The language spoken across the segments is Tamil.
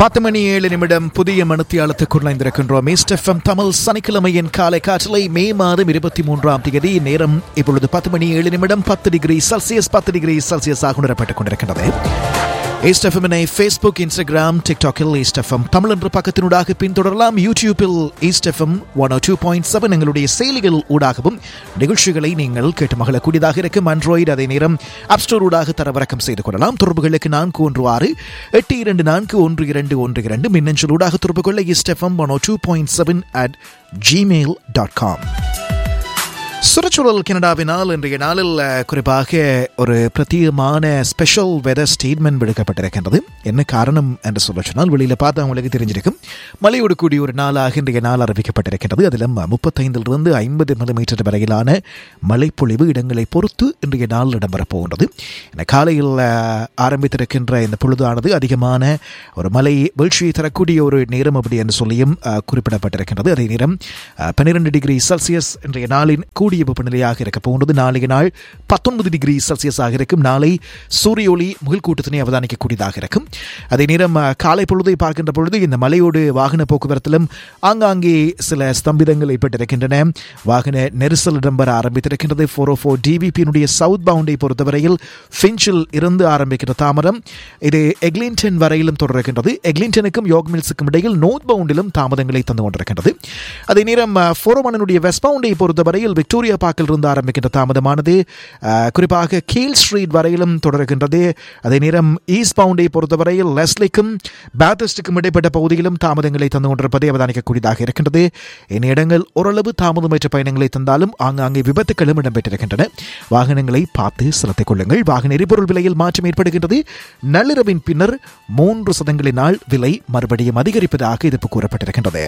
பத்து மணி ஏழு நிமிடம் புதிய மணித்தியாலத்துக்குள் இணைந்திருக்கின்றோம் எஃப்எம் தமிழ் சனிக்கிழமையின் காலை காற்றலை மே மாதம் இருபத்தி மூன்றாம் தேதி நேரம் இப்பொழுது பத்து மணி ஏழு நிமிடம் பத்து டிகிரி செல்சியஸ் பத்து டிகிரி செல்சியஸ் ஆக உணரப்பட்டுக் கொண்டிருக்கின்றது ஈஸ்டெஃபமினை ஃபேஸ்புக் இன்ஸ்டாகிராம் டிக்டாக்கில் ஈஸ்டெஃபம் தமிழ் என்ற பக்கத்தினூடாக பின்தொடரலாம் யூடியூப்பில் ஈஸ்டெஃபம் ஒன் டூ பாயிண்ட் செவன் எங்களுடைய செயலிகள் ஊடாகவும் நிகழ்ச்சிகளை நீங்கள் கேட்டு மகளக்கூடியதாக இருக்கும் ஆண்ட்ராய்டு அதே நேரம் ஆப் ஸ்டோர் ஊடாக தரவிறக்கம் செய்து கொள்ளலாம் தொடர்புகளுக்கு நான்கு ஒன்று ஆறு எட்டு இரண்டு நான்கு ஒன்று இரண்டு ஒன்று இரண்டு மின்னஞ்சல் ஊடாக தொடர்பு கொள்ள STFM one two point seven at Gmail dot com சுற்றுச்சூழல் கனடாவினால் இன்றைய நாளில் அஹ், குறிப்பாக ஒரு பிரத்யேகமான ஸ்பெஷல் வெதர் ஸ்டேட்மெண்ட் விடுக்கப்பட்டிருக்கின்றது என்ன காரணம் என்று சொல்ல சொன்னால் வெளியில் பார்த்து அவங்களுக்கு தெரிஞ்சிருக்கும் மழையோடு கூடிய ஒரு நாளாக இன்றைய நாள் அறிவிக்கப்பட்டிருக்கின்றது அதிலும் முப்பத்தைந்திலிருந்து ஐம்பது மில்லிமீட்டர் வரையிலான மழைப்பொழிவு இடங்களை பொறுத்து இன்றைய நாள் இடம்பெறப் போகின்றது இந்த காலையில் அஹ், ஆரம்பித்திருக்கின்ற இந்த பொழுதானது அதிகமான ஒரு மழை வீழ்ச்சியை தரக்கூடிய ஒரு நேரம் அப்படி என்று சொல்லியும் அஹ், குறிப்பிடப்பட்டிருக்கின்றது அதே நேரம் பன்னிரண்டு டிகிரி செல்சியஸ் இன்றைய நாளின் கூடிய வெப்பநிலையாக இருக்க போகின்றது நாளைய நாள் பத்தொன்பது டிகிரி செல்சியஸாக இருக்கும் நாளை சூரிய ஒளி முகில் கூட்டத்தினை அவதானிக்கக்கூடியதாக இருக்கும் அதே நேரம் அஹ், காலை பொழுதை பார்க்கின்ற பொழுது இந்த மலையோடு வாகன போக்குவரத்திலும் ஆங்காங்கே சில ஸ்தம்பிதங்கள் ஏற்பட்டிருக்கின்றன வாகன நெரிசல் இடம்பெற ஆரம்பித்திருக்கின்றது ஃபோர் ஓ ஃபோர் டிவிபியினுடைய சவுத் பவுண்டை பொறுத்தவரையில் ஃபின்ச்சில் இருந்து ஆரம்பிக்கிற தாமதம் இது எக்லிங்டன் வரையிலும் தொடர்கின்றது எக்லிங்டனுக்கும் யோக் மில்ஸுக்கும் இடையில் நோர்த் பவுண்டிலும் தாமதங்களை தந்து கொண்டிருக்கின்றது அதே நேரம் ஃபோரோமனுடைய வெஸ்ட் பவுண்டை பொறுத்தவரையில் விக்டோரியா பார்க்கில் இருந்து ஆரம்பிக்கின்ற தாமதமானது அஹ், குறிப்பாக கீல் ஸ்ட்ரீட் வரையிலும் தொடர்கின்றது அதே நேரம் ஈஸ்ட் பவுண்டை பொறுத்தவரையில் லெஸ்லிக்கும் பேத்தஸ்டுக்கும் இடைப்பட்ட பகுதியிலும் தாமதங்களை தந்து கொண்டிருப்பதை அவதானிக்கக்கூடியதாக இருக்கின்றது இந்த இடங்கள் ஓரளவு தாமதமற்ற பயணங்களை தந்தாலும் ஆங்காங்கே விபத்துகளும் இடம்பெற்றிருக்கின்றன வாகனங்களை பார்த்து செலுத்திக் கொள்ளுங்கள் வாகன எரிபொருள் விலையில் மாற்றம் ஏற்படுகின்றது நள்ளிரவின் பின்னர் மூன்று சதங்களினால் விலை மறுபடியும் அதிகரிப்பதாக இது கூறப்பட்டிருக்கின்றது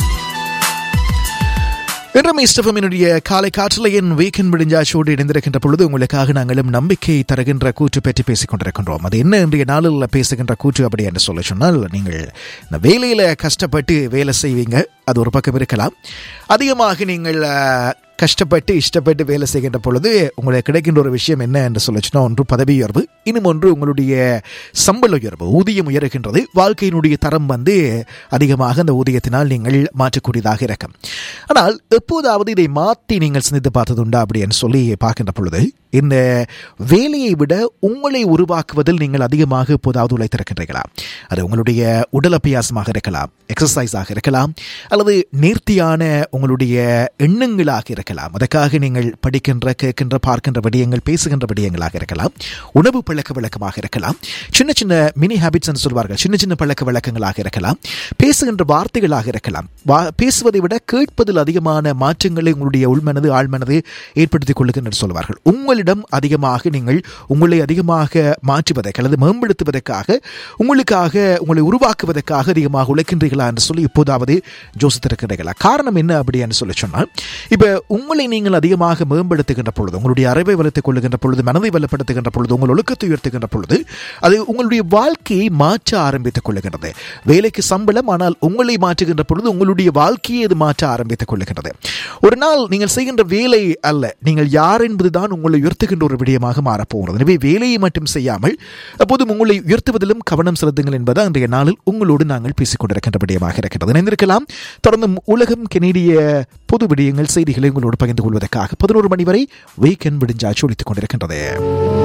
இன்றும் இஸ்டபமினுடைய காலை காற்றலையின் வீக்கெண்ட் முடிஞ்சாச்சோடு இணைந்திருக்கின்ற பொழுது உங்களுக்காக நாங்களும் நம்பிக்கை தருகின்ற கூற்று பற்றி பேசிக் கொண்டிருக்கின்றோம் அது என்ன இன்றைய நாளில் பேசுகின்ற கூற்று அப்படி என்று சொல்ல சொன்னால் நீங்கள் இந்த வேலையில் கஷ்டப்பட்டு வேலை செய்வீங்க அது ஒரு பக்கம் இருக்கலாம் அதிகமாக நீங்கள் அஹ், கஷ்டப்பட்டு இஷ்டப்பட்டு வேலை செய்கின்ற பொழுது உங்களுக்கு கிடைக்கின்ற ஒரு விஷயம் என்ன என்று சொல்லிச்சுன்னா ஒன்று பதவி உயர்வு இன்னும் ஒன்று உங்களுடைய சம்பள உயர்வு ஊதியம் உயர்கின்றது வாழ்க்கையினுடைய தரம் வந்து அதிகமாக அந்த ஊதியத்தினால் நீங்கள் மாற்றக்கூடியதாக இருக்கும் ஆனால் எப்போதாவது இதை மாற்றி நீங்கள் சிந்தித்து பார்த்ததுண்டா அப்படின்னு சொல்லி பார்க்கின்ற பொழுது இந்த வேலையை விட உங்களை உருவாக்குவதில் நீங்கள் அதிகமாக எப்போதாவது உழைத்திருக்கின்றீர்களா அது உங்களுடைய உடல் அபியாசமாக இருக்கலாம் எக்ஸசைஸாக இருக்கலாம் அல்லது நேர்த்தியான உங்களுடைய எண்ணங்களாக இருக்கலாம் அதற்காக நீங்கள் படிக்கின்ற கேட்கின்ற பார்க்கின்ற விடயங்கள் பேசுகின்ற விடயங்களாக இருக்கலாம் உணவு பழக்க வழக்கமாக இருக்கலாம் சின்ன சின்ன மினி ஹேபிட்ஸ் என்று சொல்வார்கள் சின்ன சின்ன பழக்க வழக்கங்களாக இருக்கலாம் பேசுகின்ற வார்த்தைகளாக இருக்கலாம் வா- பேசுவதை விட கேட்பதில் அதிகமான மாற்றங்களை உங்களுடைய உள்மனது ஆழ்மனது ஏற்படுத்திக் கொள்ளுங்கள் என்று சொல்வார்கள் உங்களிடம் அதிகமாக நீங்கள் உங்களை அதிகமாக மாற்றுவதற்கு அல்லது மேம்படுத்துவதற்காக உங்களுக்காக உங்களை உருவாக்குவதற்காக அதிகமாக உழைக்கின்றீர்களா என்று சொல்லி இப்போதாவது யோசித்திருக்கிறீர்களா காரணம் என்ன அப்படின்னு சொல்லி சொன்னால் இப்போ உங்களை நீங்கள் அதிகமாக மேம்படுத்துகின்ற பொழுது உங்களுடைய அறிவை வளர்த்துக் கொள்ளுகின்ற பொழுது மனதை வளப்படுத்துகின்ற பொழுது உங்கள் ஒழுக்கத்தை உயர்த்துகின்ற பொழுது அது உங்களுடைய வாழ்க்கையை மாற்ற ஆரம்பித்துக் கொள்ளுகின்றது வேலைக்கு சம்பளம் ஆனால் உங்களை மாற்றுகின்ற பொழுது உங்களுடைய வாழ்க்கையை அது மாற்ற ஆரம்பித்துக் கொள்ளுகின்றது ஒரு நாள் நீங்கள் செய்கின்ற வேலை அல்ல நீங்கள் யார் என்பதுதான் உங்களை உயர்த்துகின்ற ஒரு விடயமாக மாறப்போகிறது எனவே வேலையை மட்டும் செய்யாமல் அப்போதும் உங்களை உயர்த்துவதிலும் கவனம் செலுத்துங்கள் என்பது அன்றைய நாளில் உங்களோடு நாங்கள் பேசிக் கொண்டிருக்கின்ற விடயமாக இருக்கிறது இணைந்திருக்கலாம் தொடர்ந்தும் உலகம் கெனடிய பொது விடயங்கள் செய்திகளை உங்களோடு பகிர்ந்து கொள்வதற்காக பதினோரு மணி வரை வீக்கெண்ட் விடிஞ்சாச்சு ஒழித்துக் கொண்டிருக்கின்றது